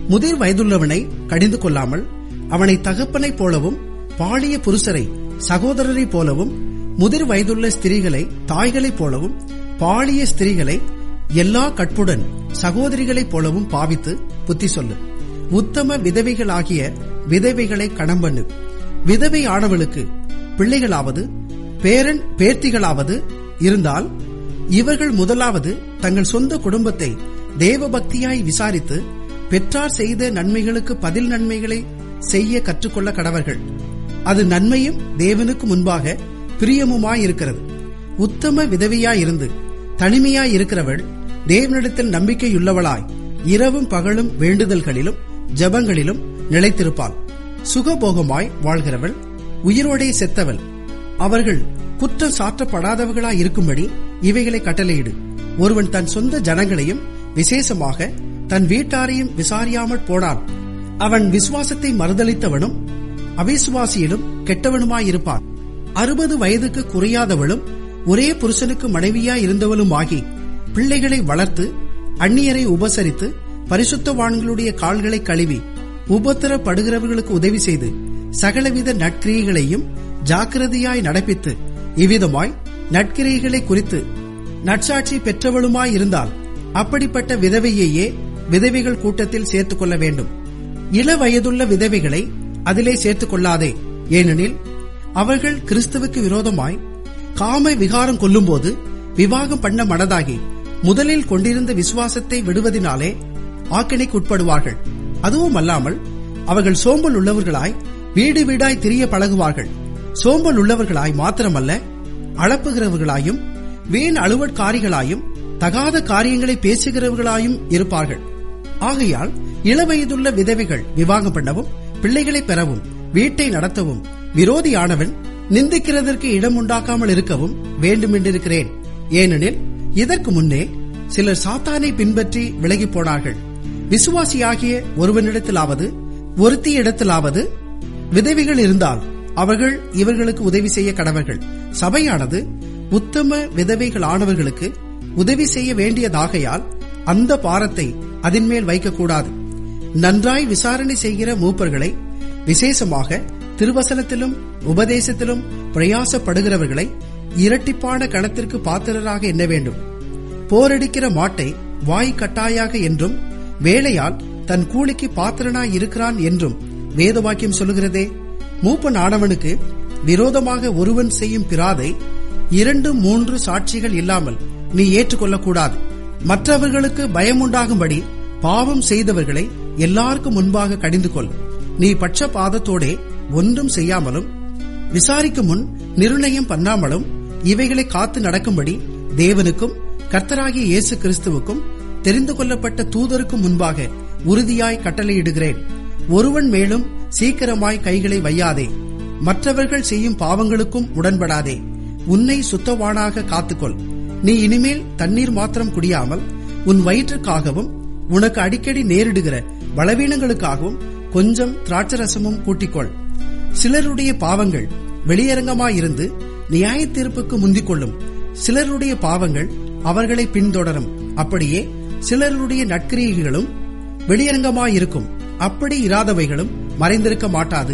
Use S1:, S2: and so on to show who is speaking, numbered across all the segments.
S1: முதிர் வயதுள்ளவனை கடிந்து கொள்ளாமல் அவனை தகப்பனைப் போலவும் பாலிய புருஷரை சகோதரரைப் போலவும் முதிர் வயதுள்ள ஸ்திரீகளை தாய்களைப் போலவும் பாலிய ஸ்திரீகளை எல்லா கற்புடன் சகோதரிகளைப் போலவும் பாவித்து புத்தி சொல்லு உத்தம விதவைகளாகிய விதவைகளை கணம் பண்ணு விதவை ஆனவளுக்கு பிள்ளைகளாவது பேரன் பேர்த்திகளாவது இருந்தால் இவர்கள் முதலாவது தங்கள் சொந்த குடும்பத்தை தேவபக்தியாய் விசாரித்து பெற்றார் செய்த நன்மைகளுக்கு பதில் நன்மைகளை செய்ய கற்றுக்கொள்ள கடவர்கள் அது நன்மையும் தேவனுக்கு முன்பாக பிரியமுமாயிருக்கிறது உத்தம விதவியாயிருந்து தனிமையாயிருக்கிறவள் தேவனிடத்தில் நம்பிக்கையுள்ளவளாய் இரவும் பகலும் வேண்டுதல்களிலும் ஜபங்களிலும் நிலைத்திருப்பாள் சுகபோகமாய் வாழ்கிறவள் உயிரோடே செத்தவள் அவர்கள் குற்றம் சாற்றப்படாதவர்களாய் இருக்கும்படி இவைகளை கட்டளையிடு ஒருவன் தன் சொந்த ஜனங்களையும் விசேஷமாக தன் வீட்டாரையும் விசாரியாமல் போனான் அவன் விசுவாசத்தை மறுதளித்தவனும் அவிசுவாசியிலும் கெட்டவனுமாயிருப்பான் அறுபது வயதுக்கு குறையாதவளும் ஒரே புருஷனுக்கு மனைவியாய் இருந்தவளும் ஆகி பிள்ளைகளை வளர்த்து அந்நியரை உபசரித்து பரிசுத்தவான்களுடைய கால்களை கழுவி உபத்திரப்படுகிறவர்களுக்கு உதவி செய்து சகலவித நற்கிரியைகளையும் ஜாக்கிரதையாய் நடப்பித்து இவ்விதமாய் நற்கிரியைகளை குறித்து நற்சாட்சி பெற்றவளுமாய் இருந்தால் அப்படிப்பட்ட விதவையையே விதவைகள் கூட்டத்தில் சேர்த்துக் கொள்ள வேண்டும் இள வயதுள்ள விதவைகளை அதிலே சேர்த்துக் கொள்ளாதே ஏனெனில் அவர்கள் கிறிஸ்துவுக்கு விரோதமாய் காம விகாரம் கொள்ளும்போது விவாகம் பண்ண மனதாகி முதலில் கொண்டிருந்த விசுவாசத்தை விடுவதினாலே ஆக்கினைக்கு உட்படுவார்கள் அதுவும் அல்லாமல் அவர்கள் சோம்பல் உள்ளவர்களாய் வீடு வீடாய் திரிய பழகுவார்கள் சோம்பல் உள்ளவர்களாய் மாத்திரமல்ல அளப்புகிறவர்களாயும் வீண் அலுவற்காரிகளாயும் தகாத காரியங்களை பேசுகிறவர்களாயும் இருப்பார்கள் ஆகையால் இளவயதுள்ள விதவைகள் விவாகம் பண்ணவும் பிள்ளைகளை பெறவும் வீட்டை நடத்தவும் விரோதியானவன் நிந்திக்கிறதற்கு இடம் உண்டாக்காமல் இருக்கவும் வேண்டுமென்றிருக்கிறேன் ஏனெனில் இதற்கு முன்னே சிலர் சாத்தானை பின்பற்றி விலகி போனார்கள் விசுவாசியாகிய ஒருவனிடத்திலாவது ஒருத்தி இடத்திலாவது விதவைகள் இருந்தால் அவர்கள் இவர்களுக்கு உதவி செய்ய கடவர்கள் சபையானது உத்தம விதவைகளானவர்களுக்கு உதவி செய்ய வேண்டியதாகையால் அந்த பாரத்தை அதன்மேல் வைக்கக்கூடாது நன்றாய் விசாரணை செய்கிற மூப்பர்களை விசேஷமாக திருவசனத்திலும் உபதேசத்திலும் பிரயாசப்படுகிறவர்களை இரட்டிப்பான கணத்திற்கு பாத்திரராக எண்ண வேண்டும் போரடிக்கிற மாட்டை வாய் கட்டாயாக என்றும் வேலையால் தன் கூலிக்கு பாத்திரனாய் இருக்கிறான் என்றும் வேதவாக்கியம் சொல்லுகிறதே மூப்பன் ஆடவனுக்கு விரோதமாக ஒருவன் செய்யும் பிராதை இரண்டு மூன்று சாட்சிகள் இல்லாமல் நீ ஏற்றுக்கொள்ளக்கூடாது மற்றவர்களுக்கு பயமுண்டாகும்படி பாவம் செய்தவர்களை எல்லாருக்கும் முன்பாக கடிந்து கொள் நீ பட்சபாதத்தோடே ஒன்றும் செய்யாமலும் விசாரிக்கும் முன் நிர்ணயம் பண்ணாமலும் இவைகளை காத்து நடக்கும்படி தேவனுக்கும் கர்த்தராகிய இயேசு கிறிஸ்துவுக்கும் தெரிந்து கொள்ளப்பட்ட தூதருக்கும் முன்பாக உறுதியாய் கட்டளையிடுகிறேன் ஒருவன் மேலும் சீக்கிரமாய் கைகளை வையாதே மற்றவர்கள் செய்யும் பாவங்களுக்கும் உடன்படாதே உன்னை சுத்தவானாக காத்துக்கொள் நீ இனிமேல் தண்ணீர் மாத்திரம் குடியாமல் உன் வயிற்றுக்காகவும் உனக்கு அடிக்கடி நேரிடுகிற பலவீனங்களுக்காகவும் கொஞ்சம் திராட்சரசமும் கூட்டிக்கொள் சிலருடைய பாவங்கள் வெளியரங்கமாயிருந்து நியாய தீர்ப்புக்கு முந்திக் கொள்ளும் சிலருடைய பாவங்கள் அவர்களை பின்தொடரும் அப்படியே சிலருடைய நற்கிரியைகளும் வெளியரங்கமாயிருக்கும் அப்படி இராதவைகளும் மறைந்திருக்க மாட்டாது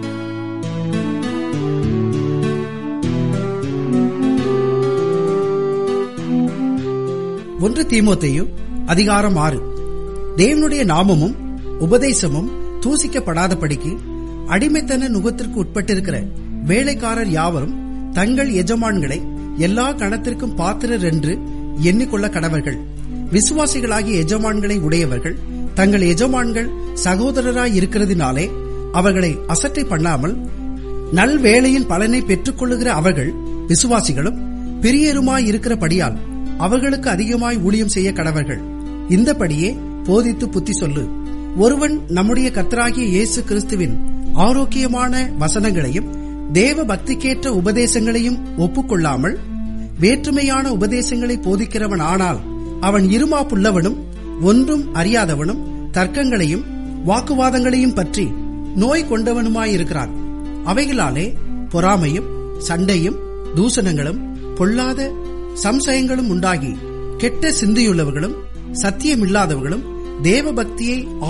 S1: ஒன்று தீமோத்தேயு அதிகாரம் ஆறு தேவனுடைய நாமமும் உபதேசமும் தூசிக்கப்படாதபடிக்கு அடிமைத்தன நுகத்திற்கு உட்பட்டிருக்கிற வேலைக்காரர் யாவரும் தங்கள் எஜமான்களை எல்லா கணத்திற்கும் பாத்திரர் என்று எண்ணிக்கொள்ள கடவர்கள் விசுவாசிகளாகிய எஜமான்களை உடையவர்கள் தங்கள் எஜமான்கள் சகோதரராய் இருக்கிறதினாலே அவர்களை அசட்டை பண்ணாமல் நல்வேளையின் பலனை பெற்றுக் கொள்ளுகிற அவர்கள் விசுவாசிகளும் பிரியருமாய் இருக்கிறபடியால் அவர்களுக்கு அதிகமாய் ஊழியம் செய்ய கடவர்கள் இந்தபடியே போதித்து புத்தி சொல்லு ஒருவன் நம்முடைய கர்த்தராகிய இயேசு கிறிஸ்துவின் ஆரோக்கியமான வசனங்களையும் தேவ பக்திக்கேற்ற உபதேசங்களையும் ஒப்புக்கொள்ளாமல் வேற்றுமையான உபதேசங்களை போதிக்கிறவன் ஆனால் அவன் இருமாப்புள்ளவனும் ஒன்றும் அறியாதவனும் தர்க்கங்களையும் வாக்குவாதங்களையும் பற்றி நோய் கொண்டவனுமாயிருக்கிறான் அவைகளாலே பொறாமையும் சண்டையும் தூசணங்களும் பொல்லாத சம்சயங்களும் உண்டாகி கெட்ட சிந்தையுள்ளவர்களும் சத்தியமில்லாதவர்களும் தேவ பக்தியை